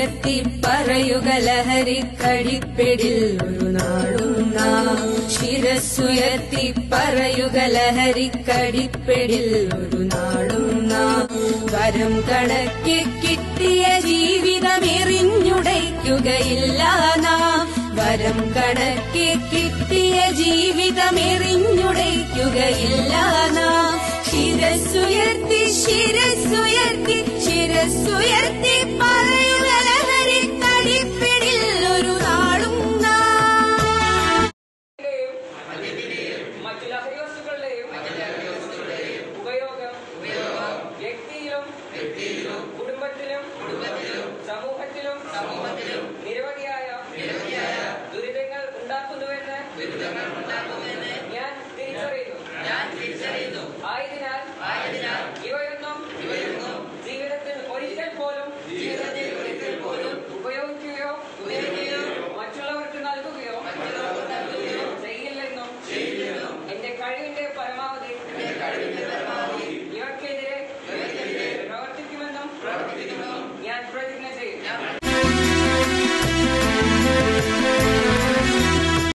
ശിരസ്സുയർത്തി പറയുക ലഹരിക്കടിപ്പിടിൽ ഒരു നാടും നാം ശിരസ്സുയർത്തി പറയുക ലഹരിക്കടിപ്പിടിൽ ഒരു നാടും നാം വരം കണക്കി കിട്ടിയ ജീവിതമെറിഞ്ഞുടയ്ക്കുകയില്ല നാം വരം കണക്കി കിട്ടിയ ജീവിതമെറിഞ്ഞുടയ്ക്കുകയില്ല നാം ശിരസ്സുയർത്തി ശിരസ്സുയർത്തി ശിരസ്സുയർത്തി പറയുക ലഹരിക്കടിപ്പിടിൽ ഒരു നാടും നാം മറ്റു ലഹരി വസ്തുക്കളുടെയും ഉപയോഗം വ്യക്തിയിലും കുടുംബത്തിലും സമൂഹത്തിലും നിരവധിയായ ദുരിതങ്ങൾ ഉണ്ടാക്കുന്നുവെന്ന്